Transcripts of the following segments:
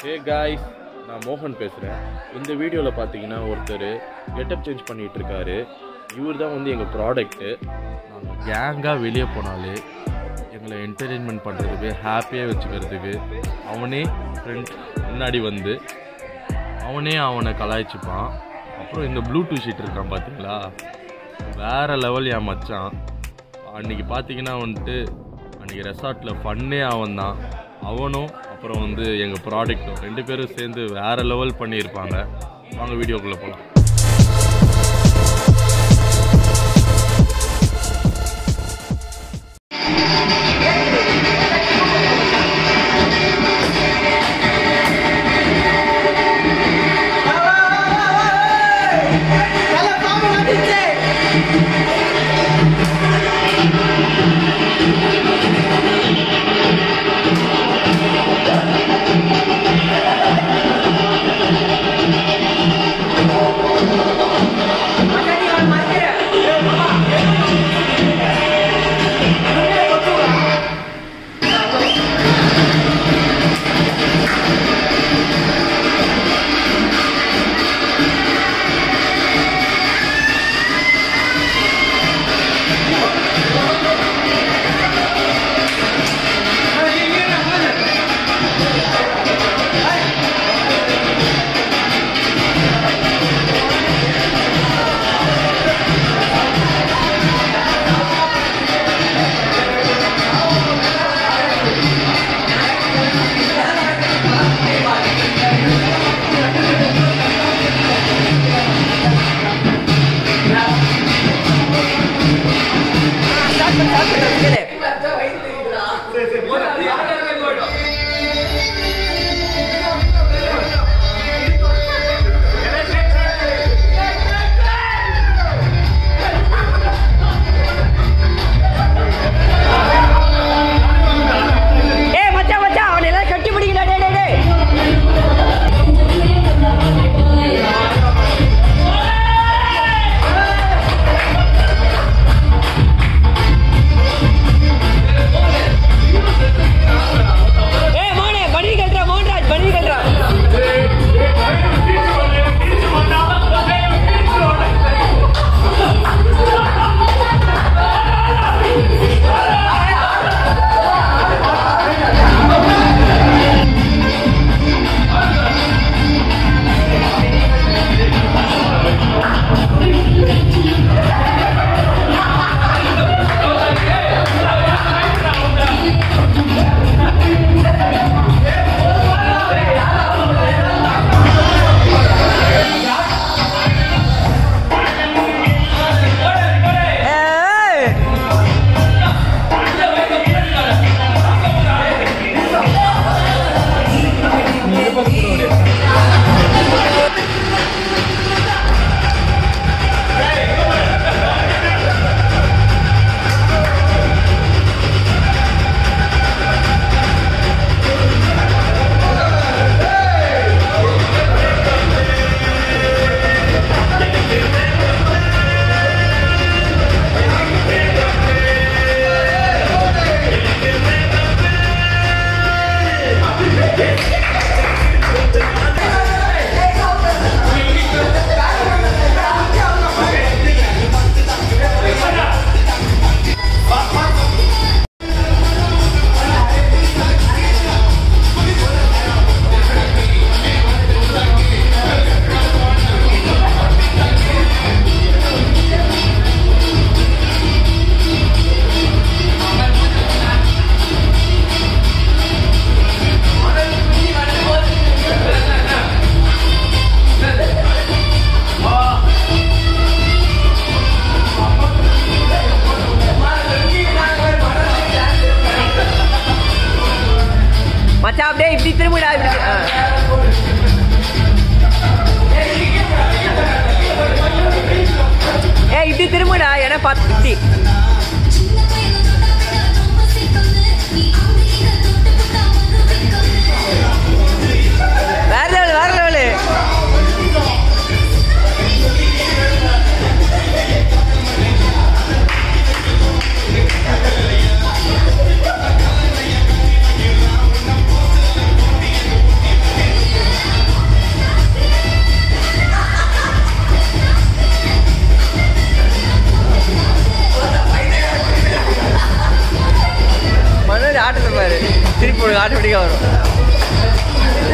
Hey guys நான் மோகன் பேசுகிறேன் இந்த வீடியோவில் பார்த்தீங்கன்னா ஒருத்தர் கெட்டப் சேஞ்ச் பண்ணிகிட்டு இருக்காரு இவர் தான் வந்து எங்கள் ப்ராடக்ட்டு நாங்கள் கேங்காக வெளியே போனாலே எங்களை என்டர்டெயின்மெண்ட் பண்ணுறதுக்கு ஹாப்பியாக வச்சுக்கிறதுக்கு அவனே ஃப்ரெண்ட் முன்னாடி வந்து அவனே அவனை கலாய்ச்சிப்பான் அப்புறம் இந்த ப்ளூடூத் ஷீட் இருக்கான் பார்த்தீங்களா வேற லெவல் என் மச்சான் அன்னைக்கு பார்த்தீங்கன்னா வந்துட்டு அன்னைக்கு ரெசார்ட்டில் ஃபன்னே அவன் தான் அவனும் அப்புறம் வந்து எங்கள் ப்ராடக்ட்டும் ரெண்டு பேரும் சேர்ந்து வேற லெவல் பண்ணியிருப்பாங்க வாங்க வீடியோக்குள்ளே போகலாம் ஏய் மச்சான் மச்சான் அவனை எல்லாம் கட்டி பிடிக்கடா டேய் டேய் டேய் ஏய் மோனே பனி கட்டுறா மோன்ராஜ் பனி கட்டுறா ஏய் மச்சான் அப்படியே இப்படி திரும்பிடா இப்படி ஆ. ஏய் இப்படி திரும்பிடா என பார்த்து இப்படி வேற லெவல் வேற லெவலு Thank ஆட்டோமேட்டிக்காக வரும்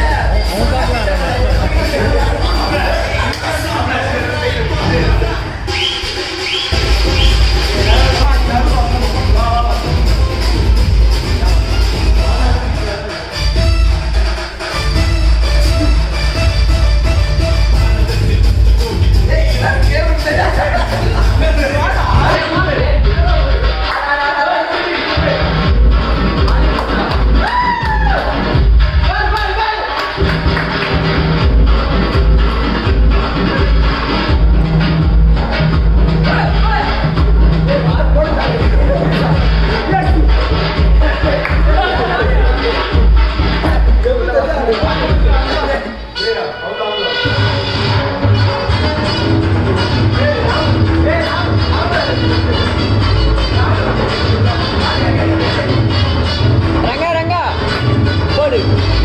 ரங்கா ரங்கா போடு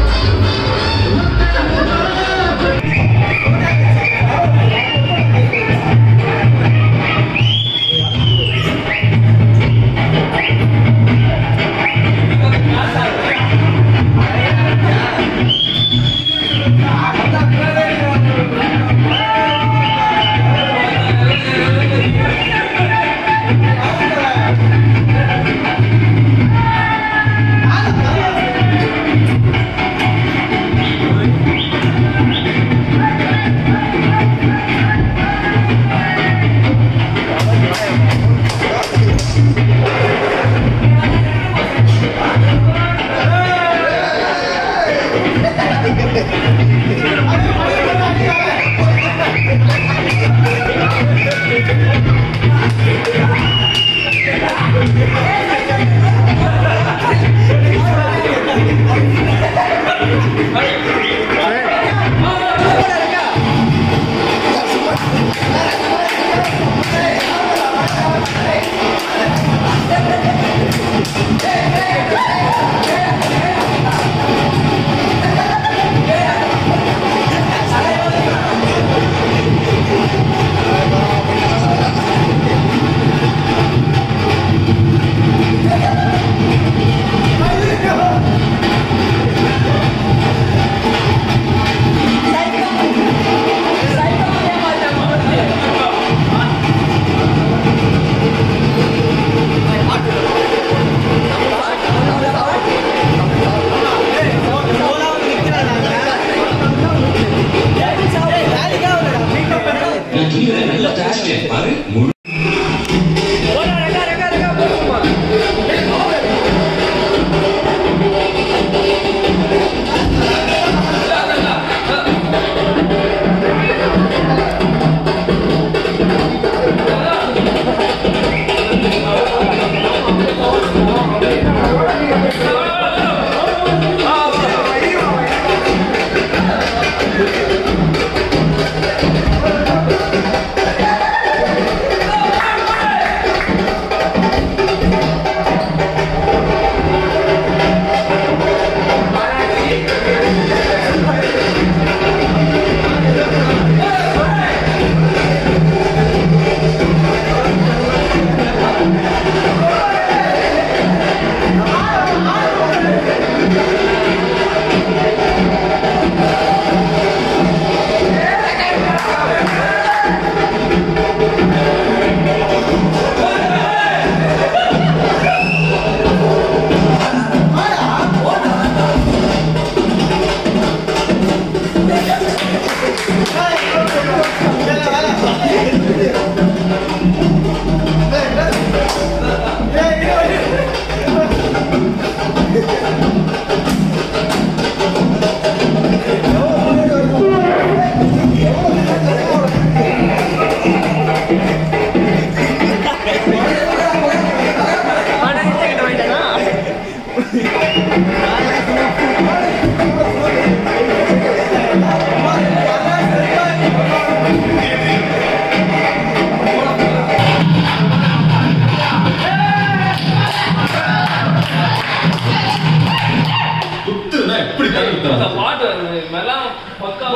அந்த பாட்டு மெல்லாம் பக்கா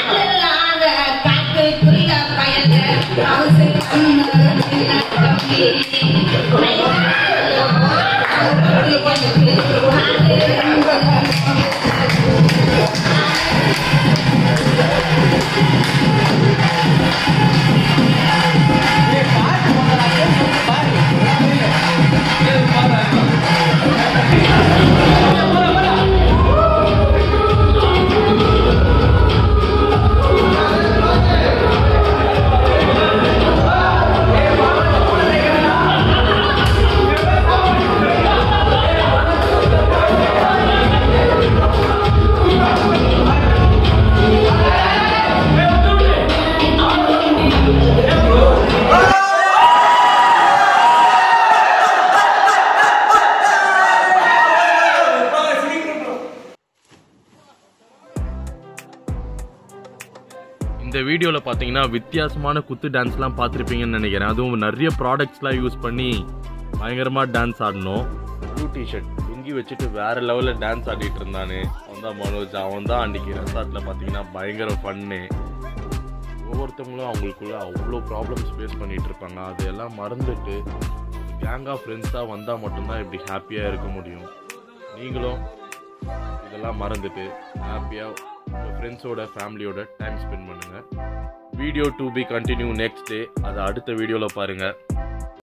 அல்லாத காக்கைக்குள்ள பயந்த அவசர கண்ணு தம்பி இந்த வீடியோவில் பார்த்தீங்கன்னா வித்தியாசமான குத்து டான்ஸ்லாம் பார்த்துருப்பீங்கன்னு நினைக்கிறேன் அதுவும் நிறைய ப்ராடக்ட்ஸ்லாம் யூஸ் பண்ணி பயங்கரமாக டான்ஸ் ஆடணும் ப்ளூ டிஷர்ட் லுங்கி வச்சுட்டு வேற லெவலில் டான்ஸ் ஆடிட்டு இருந்தானு அவன் தான் மனோஜ் அவன் தான் அன்றைக்கி ரெசார்ட்டில் பார்த்தீங்கன்னா பயங்கர ஃபன்னு ஒவ்வொருத்தவங்களும் அவங்களுக்குள்ள அவ்வளோ ப்ராப்ளம்ஸ் ஃபேஸ் பண்ணிட்டு இருப்பாங்க அதையெல்லாம் மறந்துட்டு கேங்காக ஃப்ரெண்ட்ஸாக வந்தால் மட்டும்தான் இப்படி ஹாப்பியாக இருக்க முடியும் நீங்களும் இதெல்லாம் மறந்துட்டு ஹாப்பியாக உங்கள் ஃப்ரெண்ட்ஸோட ஃபேமிலியோட டைம் ஸ்பெண்ட் பண்ணுங்கள் video to be continue next day அதை அடுத்த வீடியோவில் பாருங்கள்